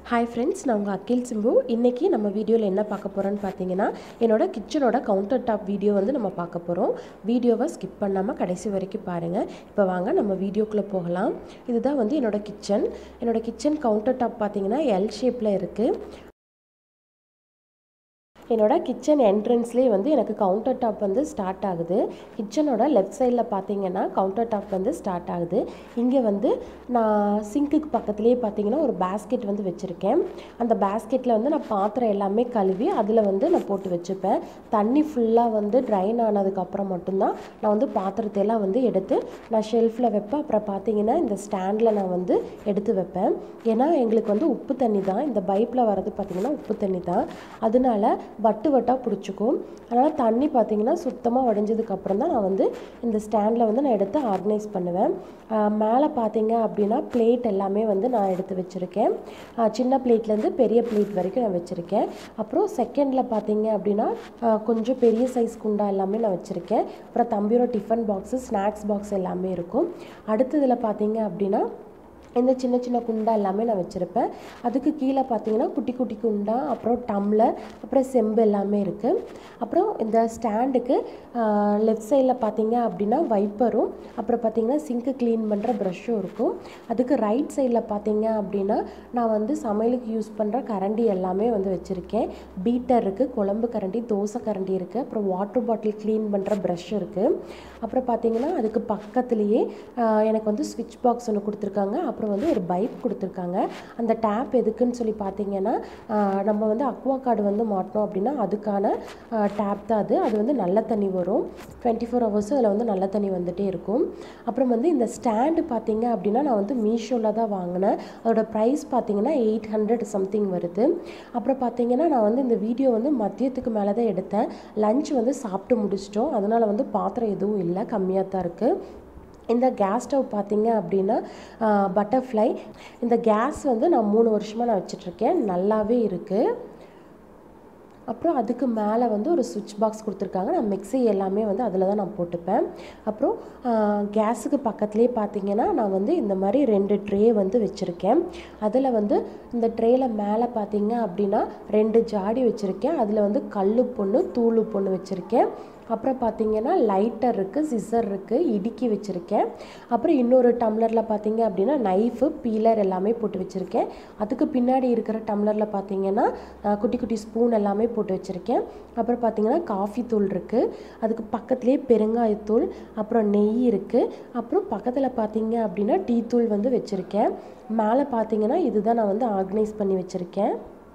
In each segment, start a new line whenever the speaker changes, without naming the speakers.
hi friends நான் உங்கள் அகில் சிம்பு இன்றைக்கி நம்ம வீடியோவில் என்ன பார்க்க போகிறோன்னு பார்த்தீங்கன்னா என்னோட கிச்சனோட கவுண்டர் டாப் வீடியோ வந்து நம்ம பார்க்க போகிறோம் வீடியோவை ஸ்கிப் பண்ணாமல் கடைசி வரைக்கும் பாருங்கள் இப்போ வாங்க நம்ம வீடியோக்குள்ளே போகலாம் இதுதான் வந்து என்னோட கிச்சன் என்னோட கிச்சன் கவுண்டர் டாப் பார்த்தீங்கன்னா எல் ஷேப்பில் இருக்குது என்னோட கிச்சன் என்ட்ரன்ஸ்லேயே வந்து எனக்கு கவுண்டர் டாப் வந்து ஸ்டார்ட் ஆகுது கிச்சனோட லெஃப்ட் சைடில் பார்த்தீங்கன்னா கவுண்டர் டாப் வந்து ஸ்டார்ட் ஆகுது இங்கே வந்து நான் சிங்க்குக்கு பக்கத்துலேயே பார்த்தீங்கன்னா ஒரு பேஸ்கெட் வந்து வச்சுருக்கேன் அந்த பேஸ்கெட்டில் வந்து நான் பாத்திரம் எல்லாமே கழுவி அதில் வந்து நான் போட்டு வச்சுப்பேன் தண்ணி ஃபுல்லாக வந்து ட்ரைன் ஆனதுக்கப்புறம் மட்டும்தான் நான் வந்து பாத்திரத்தை எல்லாம் வந்து எடுத்து நான் ஷெல்ஃபில் வைப்பேன் அப்புறம் பார்த்தீங்கன்னா இந்த ஸ்டாண்டில் நான் வந்து எடுத்து வைப்பேன் ஏன்னா எங்களுக்கு வந்து உப்பு தண்ணி தான் இந்த பைப்பில் வரது பார்த்திங்கன்னா உப்பு தண்ணி தான் அதனால வட்டு வட்டாக பிடிச்சிக்கும் அதனால் தண்ணி பார்த்திங்கன்னா சுத்தமாக உடஞ்சதுக்கப்புறம் தான் நான் வந்து இந்த ஸ்டாண்டில் வந்து நான் எடுத்து ஆர்கனைஸ் பண்ணுவேன் மேலே பார்த்தீங்க அப்படின்னா பிளேட் எல்லாமே வந்து நான் எடுத்து வச்சுருக்கேன் சின்ன பிளேட்லேருந்து பெரிய பிளேட் வரைக்கும் நான் வச்சுருக்கேன் அப்புறம் செகண்டில் பார்த்தீங்க அப்படின்னா கொஞ்சம் பெரிய சைஸ் குண்டா எல்லாமே நான் வச்சுருக்கேன் அப்புறம் தம்பியோட டிஃபன் பாக்ஸு ஸ்நாக்ஸ் பாக்ஸ் எல்லாமே இருக்கும் அடுத்ததில் பார்த்தீங்க அப்படின்னா இந்த சின்ன சின்ன குண்டா எல்லாமே நான் வச்சுருப்பேன் அதுக்கு கீழே பார்த்தீங்கன்னா குட்டி குட்டி குண்டா அப்புறம் டம்ளர் அப்புறம் செம்பு எல்லாமே இருக்குது அப்புறம் இந்த ஸ்டாண்டுக்கு லெஃப்ட் சைடில் பார்த்தீங்க அப்படின்னா வைப்பரும் அப்புறம் பார்த்தீங்கன்னா சிங்க்கு க்ளீன் பண்ணுற ப்ரஷ்ஷும் இருக்கும் அதுக்கு ரைட் சைடில் பார்த்தீங்க அப்படின்னா நான் வந்து சமையலுக்கு யூஸ் பண்ணுற கரண்டி எல்லாமே வந்து வச்சுருக்கேன் பீட்டர் இருக்குது குழம்பு கரண்டி தோசை கரண்டி இருக்குது அப்புறம் வாட்டர் பாட்டில் க்ளீன் பண்ணுற ப்ரஷ் இருக்குது அப்புறம் பார்த்தீங்கன்னா அதுக்கு பக்கத்துலேயே எனக்கு வந்து ஸ்விட்ச் பாக்ஸ் ஒன்று கொடுத்துருக்காங்க அப்புறம் வந்து ஒரு பைப் கொடுத்துருக்காங்க அந்த டேப் எதுக்குன்னு சொல்லி பார்த்தீங்கன்னா நம்ம வந்து அக்வா கார்டு வந்து மாட்டோம் அப்படின்னா அதுக்கான டேப் தான் அது அது வந்து நல்ல தண்ணி வரும் டுவெண்ட்டி ஃபோர் ஹவர்ஸும் அதில் வந்து நல்ல தண்ணி வந்துகிட்டே இருக்கும் அப்புறம் வந்து இந்த ஸ்டாண்டு பார்த்தீங்க அப்படின்னா நான் வந்து மீஷோவில் தான் வாங்கினேன் அதோட ப்ரைஸ் பார்த்தீங்கன்னா எயிட் ஹண்ட்ரட் சம்திங் வருது அப்புறம் பார்த்தீங்கன்னா நான் வந்து இந்த வீடியோ வந்து மதியத்துக்கு மேலே தான் எடுத்தேன் லஞ்ச் வந்து சாப்பிட்டு முடிச்சிட்டோம் அதனால் வந்து பாத்திரம் எதுவும் இல்லை கம்மியாக தான் இருக்குது இந்த கேஸ் ஸ்டவ் பார்த்தீங்க அப்படின்னா பட்டர்ஃப்ளை இந்த கேஸ் வந்து நான் மூணு வருஷமாக நான் வச்சிட்ருக்கேன் நல்லாவே இருக்குது அப்புறம் அதுக்கு மேலே வந்து ஒரு சுவிட்ச் பாக்ஸ் கொடுத்துருக்காங்க நான் மிக்ஸி எல்லாமே வந்து அதில் தான் நான் போட்டுப்பேன் அப்புறம் கேஸுக்கு பக்கத்துலேயே பார்த்தீங்கன்னா நான் வந்து இந்த மாதிரி ரெண்டு ட்ரே வந்து வச்சுருக்கேன் அதில் வந்து இந்த ட்ரேயில் மேலே பார்த்தீங்க அப்படின்னா ரெண்டு ஜாடி வச்சுருக்கேன் அதில் வந்து கல் பொண்ணு தூள் பொண்ணு வச்சுருக்கேன் அப்புறம் பார்த்தீங்கன்னா லைட்டர் இருக்குது சிசர் இருக்குது இடுக்கி வச்சுருக்கேன் அப்புறம் இன்னொரு டம்ளரில் பார்த்தீங்க அப்படின்னா நைஃபு பீலர் எல்லாமே போட்டு வச்சுருக்கேன் அதுக்கு பின்னாடி இருக்கிற டம்ளரில் பார்த்தீங்கன்னா குட்டி குட்டி ஸ்பூன் எல்லாமே போட்டு வச்சுருக்கேன் அப்புறம் பார்த்தீங்கன்னா காஃபி தூள் இருக்குது அதுக்கு பக்கத்துலேயே பெருங்காயத்தூள் அப்புறம் நெய் இருக்குது அப்புறம் பக்கத்தில் பார்த்தீங்க அப்படின்னா டீ தூள் வந்து வச்சுருக்கேன் மேலே பார்த்தீங்கன்னா இதுதான் நான் வந்து ஆர்கனைஸ் பண்ணி வச்சுருக்கேன்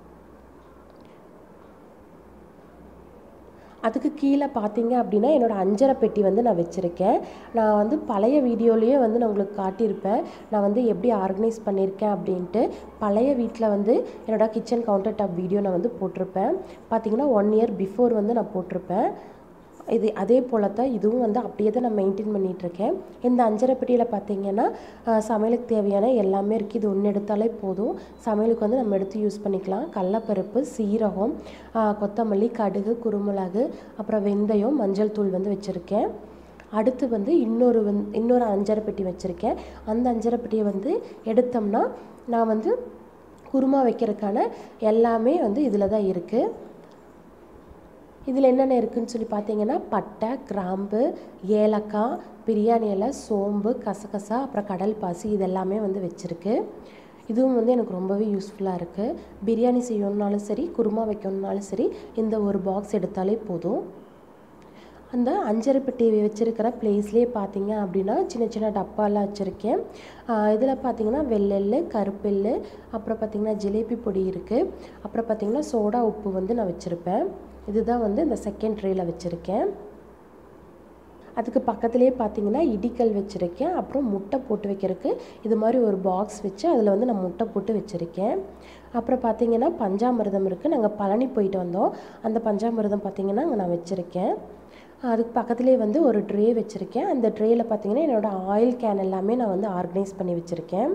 அதுக்கு கீழே பார்த்தீங்க அப்படின்னா என்னோடய அஞ்சரை பெட்டி வந்து நான் வச்சுருக்கேன் நான் வந்து பழைய வீடியோலேயே வந்து நான் உங்களுக்கு காட்டியிருப்பேன் நான் வந்து எப்படி ஆர்கனைஸ் பண்ணியிருக்கேன் அப்படின்ட்டு பழைய வீட்டில் வந்து என்னோடய கிச்சன் கவுண்டர் டாப் வீடியோ நான் வந்து போட்டிருப்பேன் பார்த்தீங்கன்னா ஒன் இயர் பிஃபோர் வந்து நான் போட்டிருப்பேன் இது அதே போல் தான் இதுவும் வந்து அப்படியே தான் நான் மெயின்டைன் பண்ணிகிட்ருக்கேன் இந்த அஞ்சரை பெட்டியில் பார்த்தீங்கன்னா சமையலுக்கு தேவையான எல்லாமே இருக்குது இது ஒன்று எடுத்தாலே போதும் சமையலுக்கு வந்து நம்ம எடுத்து யூஸ் பண்ணிக்கலாம் கடலப்பருப்பு சீரகம் கொத்தமல்லி கடுகு குருமிளகு அப்புறம் வெந்தயம் மஞ்சள் தூள் வந்து வச்சுருக்கேன் அடுத்து வந்து இன்னொரு வந் இன்னொரு அஞ்சரை பெட்டி வச்சுருக்கேன் அந்த அஞ்சரை பெட்டியை வந்து எடுத்தோம்னா நான் வந்து குருமா வைக்கிறதுக்கான எல்லாமே வந்து இதில் தான் இருக்குது இதில் என்னென்ன இருக்குதுன்னு சொல்லி பார்த்தீங்கன்னா பட்டை கிராம்பு ஏலக்காய் பிரியாணி இலை சோம்பு கசகசா அப்புறம் கடல் பாசி இது எல்லாமே வந்து வச்சுருக்கு இதுவும் வந்து எனக்கு ரொம்பவே யூஸ்ஃபுல்லாக இருக்குது பிரியாணி செய்யணுன்னாலும் சரி குருமா வைக்கணுன்னாலும் சரி இந்த ஒரு பாக்ஸ் எடுத்தாலே போதும் அந்த அஞ்சரை பெட்டி வச்சுருக்கிற பிளேஸ்லேயே பார்த்தீங்க அப்படின்னா சின்ன சின்ன டப்பாலாம் வச்சுருக்கேன் இதில் பார்த்தீங்கன்னா வெள்ளெல்லு கருப்பெல்லு அப்புறம் பார்த்திங்கன்னா ஜிலேபி பொடி இருக்குது அப்புறம் பார்த்திங்கன்னா சோடா உப்பு வந்து நான் வச்சுருப்பேன் இதுதான் வந்து இந்த செகண்ட் ட்ரேயில் வச்சுருக்கேன் அதுக்கு பக்கத்துலேயே பார்த்தீங்கன்னா இடிக்கல் வச்சுருக்கேன் அப்புறம் முட்டை போட்டு வைக்கிறதுக்கு இது மாதிரி ஒரு பாக்ஸ் வச்சு அதில் வந்து நான் முட்டை போட்டு வச்சுருக்கேன் அப்புறம் பார்த்தீங்கன்னா பஞ்சாமிரதம் இருக்குது நாங்கள் பழனி போயிட்டு வந்தோம் அந்த பஞ்சாமிரதம் பார்த்திங்கன்னா அங்கே நான் வச்சுருக்கேன் அதுக்கு பக்கத்துலேயே வந்து ஒரு ட்ரே வச்சுருக்கேன் அந்த ட்ரேயில் பார்த்தீங்கன்னா என்னோடய ஆயில் கேன் எல்லாமே நான் வந்து ஆர்கனைஸ் பண்ணி வச்சுருக்கேன்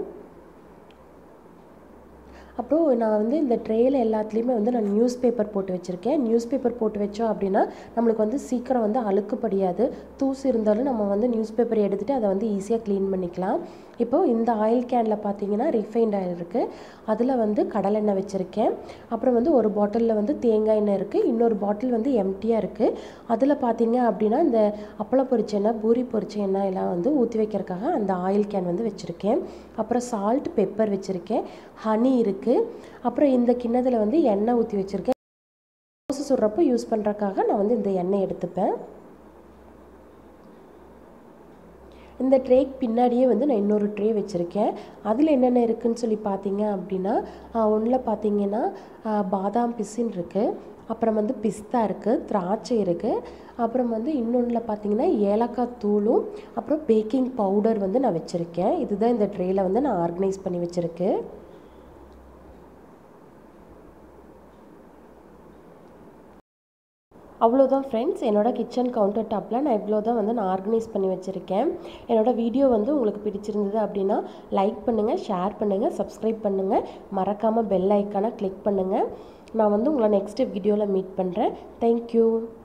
அப்புறம் நான் வந்து இந்த ட்ரேயில் எல்லாத்துலேயுமே வந்து நான் நியூஸ் பேப்பர் போட்டு வச்சுருக்கேன் நியூஸ் பேப்பர் போட்டு வச்சோம் அப்படின்னா நம்மளுக்கு வந்து சீக்கிரம் வந்து அழுக்குப்படியாது தூசு இருந்தாலும் நம்ம வந்து நியூஸ் பேப்பர் எடுத்துகிட்டு அதை வந்து ஈஸியாக க்ளீன் பண்ணிக்கலாம் இப்போது இந்த ஆயில் கேனில் பார்த்தீங்கன்னா ரிஃபைண்ட் ஆயில் இருக்குது அதில் வந்து கடலெண்ணெய் வச்சுருக்கேன் அப்புறம் வந்து ஒரு பாட்டிலில் வந்து தேங்காய் எண்ணெய் இருக்குது இன்னொரு பாட்டில் வந்து எம்டியாக இருக்குது அதில் பார்த்தீங்க அப்படின்னா இந்த அப்பளம் பொரிச்ச எண்ணெய் பூரி பொரிச்ச எண்ணெய் எல்லாம் வந்து ஊற்றி வைக்கிறதுக்காக அந்த ஆயில் கேன் வந்து வச்சுருக்கேன் அப்புறம் சால்ட் பெப்பர் வச்சுருக்கேன் ஹனி இருக்குது அப்புறம் இந்த கிண்ணத்தில் வந்து எண்ணெய் ஊற்றி வச்சுருக்கேன் தோசை சுடுறப்போ யூஸ் பண்ணுறதுக்காக நான் வந்து இந்த எண்ணெய் எடுத்துப்பேன் இந்த ட்ரேக்கு பின்னாடியே வந்து நான் இன்னொரு ட்ரே வச்சுருக்கேன் அதில் என்னென்ன இருக்குதுன்னு சொல்லி பார்த்தீங்க அப்படின்னா ஒன்றில் பார்த்தீங்கன்னா பாதாம் பிசின் இருக்குது அப்புறம் வந்து பிஸ்தா இருக்குது திராட்சை இருக்குது அப்புறம் வந்து இன்னொன்றில் பார்த்தீங்கன்னா ஏலக்காய் தூளும் அப்புறம் பேக்கிங் பவுடர் வந்து நான் வச்சுருக்கேன் இதுதான் இந்த ட்ரேயில் வந்து நான் ஆர்கனைஸ் பண்ணி வச்சுருக்கேன் அவ்வளோதான் ஃப்ரெண்ட்ஸ் என்னோட கிச்சன் கவுண்டர் டாப்பில் நான் இவ்வளோ தான் வந்து நான் ஆர்கனைஸ் பண்ணி வச்சுருக்கேன் என்னோட வீடியோ வந்து உங்களுக்கு பிடிச்சிருந்தது அப்படின்னா லைக் பண்ணுங்கள் ஷேர் பண்ணுங்கள் சப்ஸ்கிரைப் பண்ணுங்கள் மறக்காமல் பெல் ஐக்கானை கிளிக் பண்ணுங்கள் நான் வந்து உங்களை நெக்ஸ்ட் வீடியோவில் மீட் பண்ணுறேன் தேங்க்யூ